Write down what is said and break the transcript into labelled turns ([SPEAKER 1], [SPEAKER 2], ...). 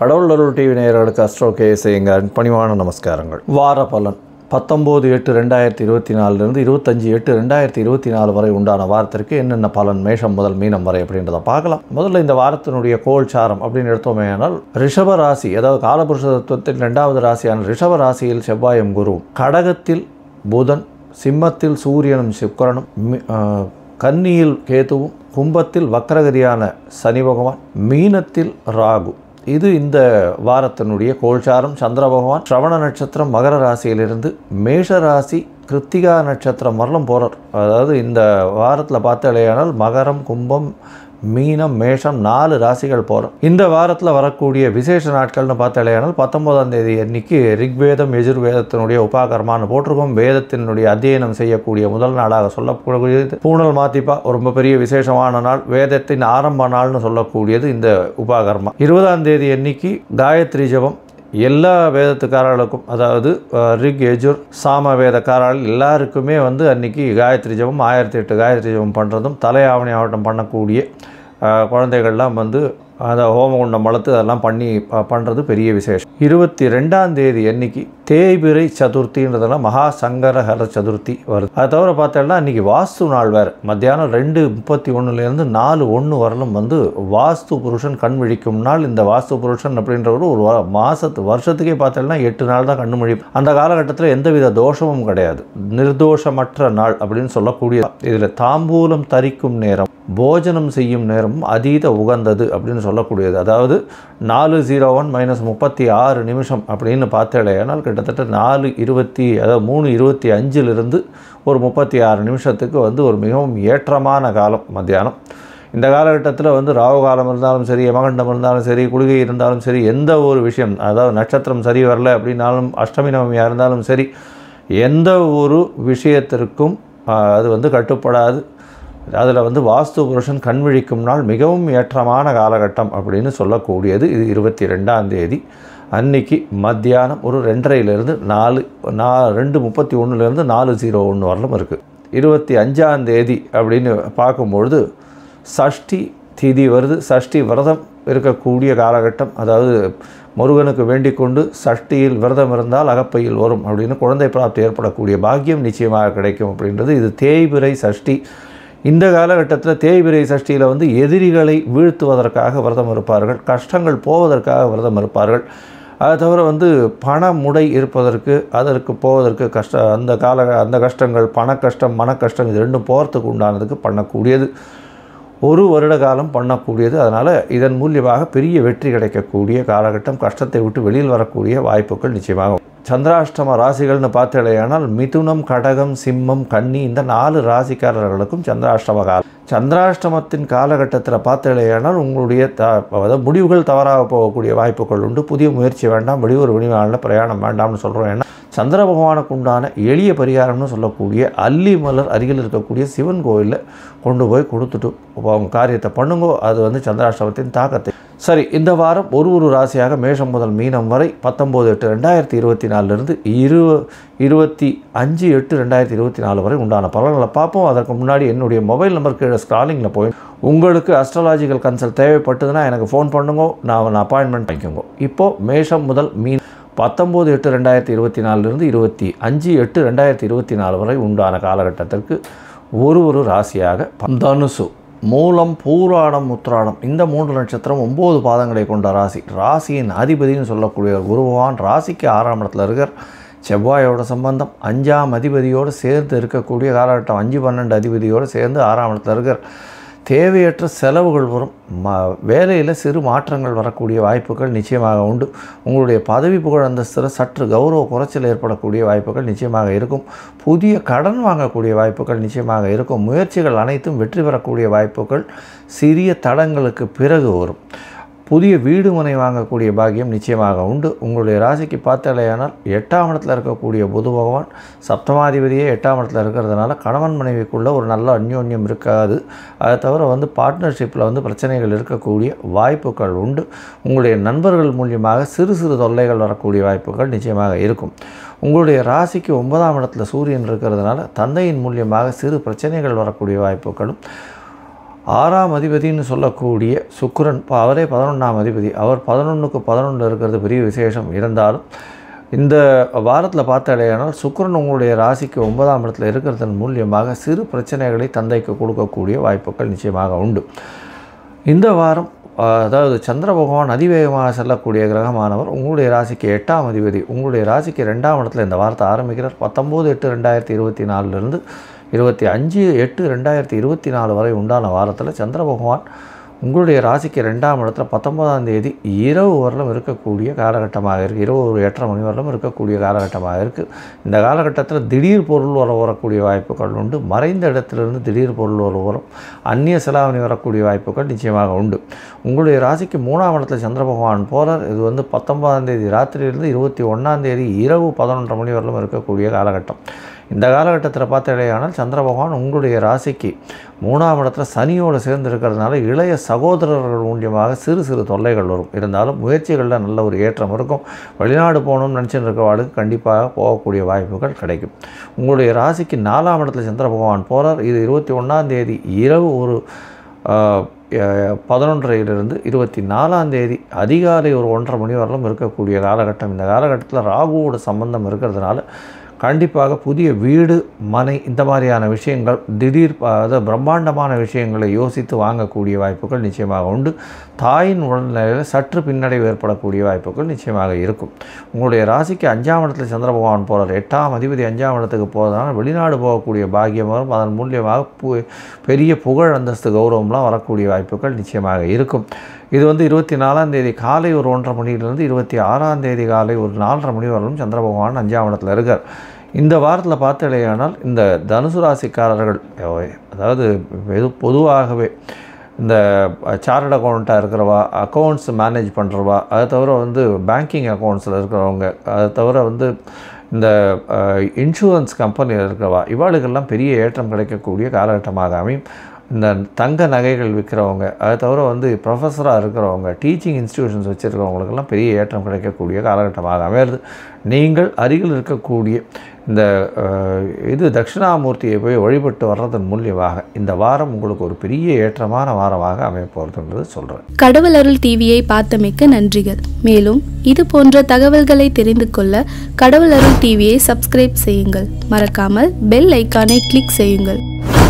[SPEAKER 1] கடவுள் அருள் டிவி நேயர்களுக்கு அஸ்ட்ரோ கேஎஸ் எங்கள் பணிவான நமஸ்காரங்கள் வார பலன் பத்தொம்போது எட்டு ரெண்டாயிரத்தி இருபத்தி நாலுலேருந்து இருபத்தஞ்சி எட்டு ரெண்டாயிரத்தி இருபத்தி நாலு வரை உண்டான வாரத்திற்கு என்னென்ன பலன் மேஷம் முதல் மீனம் வரை அப்படின்றத பார்க்கலாம் முதல்ல இந்த வாரத்தினுடைய கோல் சாரம் அப்படின்னு எடுத்தோமே ஆனால் ரிஷப ராசி அதாவது காலபுருஷ தத்துவத்தின் ரெண்டாவது ராசியான ரிஷப ராசியில் செவ்வாயும் குருவும் கடகத்தில் புதன் சிம்மத்தில் சூரியனும் சுக்கிரனும் மி- ஆ, கன்னியில் கேதுவும் கும்பத்தில் வக்ரகதியான சனி பகவான் மீனத்தில் ராகு இது இந்த வாரத்தினுடைய கோல்சாரம் சந்திர பகவான் ஸ்ரவண நட்சத்திரம் மகர ராசியிலிருந்து மேஷ ராசி கிருத்திகா நட்சத்திரம் வரலும் போகிறார் அதாவது இந்த வாரத்தில் பார்த்தாலேயானால் மகரம் கும்பம் மீனம் மேஷம் நாலு ராசிகள் போகிறோம் இந்த வாரத்தில் வரக்கூடிய விசேஷ நாட்கள்னு பார்த்தாலேயானால் பத்தொன்பதாம் தேதி அன்னைக்கு ரிக்வேதம் எஜுர்வேதத்தினுடைய உபாகரமானு போட்டிருக்கோம் வேதத்தினுடைய அத்தியனம் செய்யக்கூடிய முதல் நாளாக சொல்லக்கூடியது பூணல் மாத்திப்பா ஒரு ரொம்ப பெரிய விசேஷமான நாள் வேதத்தின் ஆரம்ப நாள்னு சொல்லக்கூடியது இந்த உபாகர்மா இருபதாம் தேதி அன்னைக்கு காயத்ரி ஜெபம் எல்லா வேதத்துக்காரர்களுக்கும் அதாவது அஹ், ரிக் எஜுர் சாம வேதக்காரர்கள் எல்லாருக்குமே வந்து அன்னைக்கு காயத்ரி ஜெபம் ஆயிரத்தி எட்டு காயத்ரி ஜெபம் பண்ணுறதும் தலையாவணி ஆவட்டம் பண்ணக்கூடிய அஹ், குழந்தைகள்லாம் வந்து அதை ஹோமகுண்டம் வளர்த்து அதெல்லாம் பண்ணி ப- பண்ணுறது பெரிய விசேஷம் இருபத்தி ரெண்டாம் தேதி அன்னைக்கு தேய்பிரை சதுர்த்தின்றதெல்லாம் மகா சங்கரஹர சதுர்த்தி வருது அதை தவிர பார்த்தோம்னா அன்றைக்கி வாஸ்து நாள் வேறு மத்தியானம் ரெண்டு முப்பத்தி ஒன்றுலேருந்து நாலு ஒன்று வரலும் வந்து வாஸ்து புருஷன் கண் விழிக்கும் நாள் இந்த வாஸ்து புருஷன் அப்படின்றவர் ஒரு வா- மாசத்து வருஷத்துக்கே பார்த்தோம்னா எட்டு நாள் தான் கண்ணு முழிப்பு அந்த காலகட்டத்தில் எந்தவித தோஷமும் கிடையாது நிர்தோஷமற்ற நாள் அப்படின்னு சொல்லக்கூடிய இதில் தாம்பூலம் தரிக்கும் நேரம் போஜனம் செய்யும் நேரமும் அதீத உகந்தது அப்படின்னு சொல்லக்கூடியது அதாவது நாலு ஜீரோ ஒன் மைனஸ் முப்பத்தி ஆறு நிமிஷம் அப்படின்னு பார்த்தேனால் கிட்டத்தட்ட நாலு இருபத்தி அதாவது மூணு இருபத்தி அஞ்சிலிருந்து ஒரு முப்பத்தி ஆறு நிமிஷத்துக்கு வந்து ஒரு மிகவும் ஏற்றமான காலம் மத்தியானம் இந்த காலகட்டத்தில் வந்து ராகு காலம் இருந்தாலும் சரி யமகண்டம் இருந்தாலும் சரி குளிகை இருந்தாலும் சரி எந்த ஒரு விஷயம் அதாவது நட்சத்திரம் சரி வரல அப்படின்னாலும் அஷ்டமி நவமியாக இருந்தாலும் சரி எந்த ஒரு விஷயத்திற்கும் ஆ, அது வந்து கட்டுப்படாது அதில் வந்து வாஸ்து புருஷன் கண் விழிக்கும் நாள் மிகவும் ஏற்றமான காலகட்டம் அப்படின்னு சொல்லக்கூடியது இது இருபத்தி ரெண்டாம் தேதி அன்னைக்கு மத்தியானம் ஒரு ரெண்டரையிலேருந்து நாலு நா ரெண்டு முப்பத்தி ஒன்றுலேருந்து நாலு ஜீரோ ஒன்று வரலும் இருக்குது இருபத்தி அஞ்சாம் தேதி அப்படின்னு பார்க்கும்பொழுது சஷ்டி திதி வருது சஷ்டி விரதம் இருக்கக்கூடிய காலகட்டம் அதாவது முருகனுக்கு வேண்டிக் கொண்டு சஷ்டியில் விரதம் இருந்தால் அகப்பையில் வரும் அப்படின்னு குழந்தை பிராப்தி ஏற்படக்கூடிய பாக்கியம் நிச்சயமாக கிடைக்கும் அப்படின்றது இது தேய்பிறை சஷ்டி இந்த காலகட்டத்தில் தேய்பிறை சஷ்டியில் வந்து எதிரிகளை வீழ்த்துவதற்காக விரதம் இருப்பார்கள் கஷ்டங்கள் போவதற்காக விரதம் இருப்பார்கள் அதை தவிர வந்து பண முடை இருப்பதற்கு அதற்கு போவதற்கு கஷ்ட அந்த கால அந்த கஷ்டங்கள் பண கஷ்டம் மன கஷ்டம் இது ரெண்டும் போகிறதுக்கு உண்டானதுக்கு பண்ணக்கூடியது ஒரு வருட காலம் பண்ணக்கூடியது அதனால் இதன் மூலியமாக பெரிய வெற்றி கிடைக்கக்கூடிய காலகட்டம் கஷ்டத்தை விட்டு வெளியில் வரக்கூடிய வாய்ப்புகள் நிச்சயமாக உண்டு. சந்திராஷ்டம ராசிகள்னு பார்த்தலையானால் மிதுனம் கடகம் சிம்மம் கன்னி இந்த நாலு ராசிக்காரர்களுக்கும் சந்திராஷ்டம காலம் சந்திராஷ்டமத்தின் காலகட்டத்தில் பார்த்தலையானால் உங்களுடைய த அதாவது முடிவுகள் தவறாக போகக்கூடிய வாய்ப்புகள் உண்டு புதிய முயற்சி வேண்டாம் வெளியூர் வெளிநாளில் பிரயாணம் வேண்டாம்னு சொல்கிறோம் ஏன்னா சந்திர பகவானுக்கு உண்டான எளிய பரிகாரம்னு சொல்லக்கூடிய அல்லி மலர் அருகில் இருக்கக்கூடிய சிவன் கோயிலில் கொண்டு போய் கொடுத்துட்டு அவங்க காரியத்தை பண்ணுங்கோ அது வந்து சந்திராஷ்டமத்தின் தாக்கத்தை சரி இந்த வாரம் ஒரு ஒரு ராசியாக மேஷம் முதல் மீனம் வரை பத்தொம்போது எட்டு ரெண்டாயிரத்தி இருபத்தி நாலுலேருந்து இரு இருபத்தி அஞ்சு எட்டு ரெண்டாயிரத்தி இருபத்தி நாலு வரை உண்டான பலன்களை பார்ப்போம் அதற்கு முன்னாடி என்னுடைய மொபைல் நம்பர் கீழே ஸ்க்ராலிங்கில் போய் உங்களுக்கு அஸ்ட்ராலாஜிக்கல் கன்சல்ட் தேவைப்பட்டதுன்னா எனக்கு ஃபோன் பண்ணுங்க நான் அப்பாயின்மெண்ட் வாங்கிக்கோங்க இப்போது மேஷம் முதல் மீன் பத்தொம்போது எட்டு ரெண்டாயிரத்தி இருபத்தி நாலுலேருந்து இருபத்தி அஞ்சு எட்டு ரெண்டாயிரத்தி இருபத்தி நாலு வரை உண்டான காலகட்டத்திற்கு ஒரு ஒரு ராசியாக ப- தனுசு மூலம் பூராடம் உத்திராடம் இந்த மூன்று நட்சத்திரம் ஒம்பது பாதங்களை கொண்ட ராசி ராசியின் அதிபதினு சொல்லக்கூடிய குரு பகவான் ராசிக்கு ஆறாம் இடத்துல இருக்கார் செவ்வாயோட சம்பந்தம் அஞ்சாம் அதிபதியோடு சேர்ந்து இருக்கக்கூடிய காலகட்டம் அஞ்சு பன்னெண்டு அதிபதியோடு சேர்ந்து ஆறாம் இடத்துல இருக்கார் தேவையற்ற செலவுகள் வரும் ம வேலையில் சிறு மாற்றங்கள் வரக்கூடிய வாய்ப்புகள் நிச்சயமாக உண்டு உங்களுடைய பதவி புகழ் அந்தஸ்தில் சற்று கௌரவ குறைச்சல் ஏற்படக்கூடிய வாய்ப்புகள் நிச்சயமாக இருக்கும் புதிய கடன் வாங்கக்கூடிய வாய்ப்புகள் நிச்சயமாக இருக்கும் முயற்சிகள் அனைத்தும் வெற்றி பெறக்கூடிய வாய்ப்புகள் சிறிய தடங்களுக்கு பிறகு வரும் புதிய வீடு மனை வாங்கக்கூடிய பாக்கியம் நிச்சயமாக உண்டு உங்களுடைய ராசிக்கு பார்த்தாலேயானால் எட்டாம் இடத்துல இருக்கக்கூடிய புது பகவான் சப்தமாதிபதியே எட்டாம் இடத்துல இருக்கிறதுனால கணவன் மனைவிக்குள்ள ஒரு நல்ல அந்யோன்யம் இருக்காது அதை தவிர வந்து பார்ட்னர்ஷிப்பில் வந்து பிரச்சனைகள் இருக்கக்கூடிய வாய்ப்புகள் உண்டு உங்களுடைய நண்பர்கள் மூலியமாக சிறு சிறு தொல்லைகள் வரக்கூடிய வாய்ப்புகள் நிச்சயமாக இருக்கும் உங்களுடைய ராசிக்கு ஒன்பதாம் இடத்துல சூரியன் இருக்கிறதுனால தந்தையின் மூலியமாக சிறு பிரச்சனைகள் வரக்கூடிய வாய்ப்புகளும் ஆறாம் அதிபதின்னு சொல்லக்கூடிய சுக்கிரன் இப்போ அவரே பதினொன்றாம் அதிபதி அவர் பதினொன்றுக்கு பதினொன்று இருக்கிறது பெரிய விசேஷம் இருந்தாலும் இந்த வாரத்தில் பார்த்தாலேயானால் சுக்கிரன் உங்களுடைய ராசிக்கு ஒன்பதாம் இடத்துல இருக்கிறதன் மூலியமாக சிறு பிரச்சனைகளை தந்தைக்கு கொடுக்கக்கூடிய வாய்ப்புகள் நிச்சயமாக உண்டு இந்த வாரம் அஹ், அதாவது சந்திர பகவான் அதிவேகமாக செல்லக்கூடிய கிரகமானவர் உங்களுடைய ராசிக்கு எட்டாம் அதிபதி உங்களுடைய ராசிக்கு ரெண்டாம் இடத்துல இந்த வாரத்தை ஆரம்பிக்கிறார் பத்தொம்போது எட்டு ரெண்டாயிரத்தி இருபத்தி நாலுலேருந்து இருபத்தி அஞ்சு எட்டு ரெண்டாயிரத்தி இருபத்தி நாலு வரை உண்டான வாரத்தில் சந்திர பகவான் உங்களுடைய ராசிக்கு ரெண்டாம் இடத்துல பத்தொன்பதாம் தேதி இரவு வரலும் இருக்கக்கூடிய காலகட்டமாக இருக்குது இரவு ஒரு எட்டரை மணி வரலும் இருக்கக்கூடிய காலகட்டமாக இருக்குது இந்த காலகட்டத்தில் திடீர் பொருள் வர வரக்கூடிய வாய்ப்புகள் உண்டு மறைந்த இடத்திலிருந்து திடீர் பொருள் வர வரும் அந்நிய செலாவணி வரக்கூடிய வாய்ப்புகள் நிச்சயமாக உண்டு உங்களுடைய ராசிக்கு மூணாம் இடத்துல சந்திர பகவான் போகிறார் இது வந்து பத்தொன்பதாம் தேதி ராத்திரியிலிருந்து இருபத்தி ஒன்றாம் தேதி இரவு பதினொன்றரை மணி வரலும் இருக்கக்கூடிய காலகட்டம் இந்த காலகட்டத்தில் பார்த்தாலேயானால் சந்திர பகவான் உங்களுடைய ராசிக்கு மூணாம் இடத்துல சனியோடு சேர்ந்து இருக்கிறதுனால இளைய சகோதரர்கள் மூலியமாக சிறு சிறு தொல்லைகள் வரும் இருந்தாலும் முயற்சிகளில் நல்ல ஒரு ஏற்றம் இருக்கும் வெளிநாடு போகணும்னு நினச்சிட்டு இருக்கிறவாளுக்கு கண்டிப்பாக போகக்கூடிய வாய்ப்புகள் கிடைக்கும் உங்களுடைய ராசிக்கு நாலாம் இடத்துல சந்திர பகவான் போகிறார் இது இருபத்தி ஒன்றாம் தேதி இரவு ஒரு ஆஹ், அஹ், பதினொன்றரையிலிருந்து இருபத்தி நாலாம் தேதி அதிகாலை ஒரு ஒன்றரை மணி வரலும் இருக்கக்கூடிய காலகட்டம் இந்த காலகட்டத்தில் ராகுவோட சம்பந்தம் இருக்கிறதுனால கண்டிப்பாக புதிய வீடு மனை இந்த மாதிரியான விஷயங்கள் திடீர் ப- அதாவது பிரம்மாண்டமான விஷயங்களை யோசித்து வாங்கக்கூடிய வாய்ப்புகள் நிச்சயமாக உண்டு தாயின் உடல்நிலையில் சற்று பின்னடைவு ஏற்படக்கூடிய வாய்ப்புகள் நிச்சயமாக இருக்கும் உங்களுடைய ராசிக்கு அஞ்சாம் இடத்துல சந்திர பகவான் போகிறார் எட்டாம் அதிபதி அஞ்சாம் இடத்துக்கு போகிறதுனால வெளிநாடு போகக்கூடிய பாக்கியம் வரும் அதன் மூலியமாக பு- பெரிய புகழ் அந்தஸ்து கௌரவம்லாம் வரக்கூடிய வாய்ப்புகள் நிச்சயமாக இருக்கும் இது வந்து இருபத்தி நாலாம் தேதி காலை ஒரு ஒன்றரை மணியிலிருந்து இருபத்தி ஆறாம் தேதி காலை ஒரு நாலரை மணி வரலும் சந்திர பகவான் அஞ்சாம் இடத்துல இருக்கார் இந்த வாரத்தில் பார்த்தாலேயானால் இந்த தனுசு ராசிக்காரர்கள் அஹ், அதாவது வெது பொதுவாகவே இந்த சார்ட் அக்கௌண்ட்டாக இருக்கிறவா அக்கௌண்ட்ஸ் மேனேஜ் பண்ணுறவா அதை தவிர வந்து பேங்கிங் அக்கௌண்ட்ஸில் இருக்கிறவங்க அதை தவிர வந்து இந்த இன்சூரன்ஸ் கம்பெனியில் இருக்கிறவா இவாளுக்கெல்லாம் பெரிய ஏற்றம் கிடைக்கக்கூடிய காலகட்டமாக அமையும் இந்த தங்க நகைகள் விற்கிறவங்க அதை தவிர வந்து ப்ரொஃபஸராக இருக்கிறவங்க டீச்சிங் இன்ஸ்டிடியூஷன்ஸ் வச்சுருக்கிறவங்களுக்கெல்லாம் பெரிய ஏற்றம் கிடைக்கக்கூடிய காலகட்டமாக அமையிறது நீங்கள் அருகில் இருக்கக்கூடிய இந்த அஹ், இது தட்சிணாமூர்த்தியை போய் வழிபட்டு வர்றதன் மூலியமாக இந்த வாரம் உங்களுக்கு ஒரு பெரிய ஏற்றமான வாரமாக அமையப் போகிறதுன்றது சொல்கிறேன்
[SPEAKER 2] கடவுள் அருள் டிவியை பார்த்தமைக்க நன்றிகள் மேலும் இது போன்ற தகவல்களை தெரிந்து கொள்ள கடவுள் அருள் டிவியை சப்ஸ்கிரைப் செய்யுங்கள் மறக்காமல் பெல் ஐக்கானை கிளிக் செய்யுங்கள்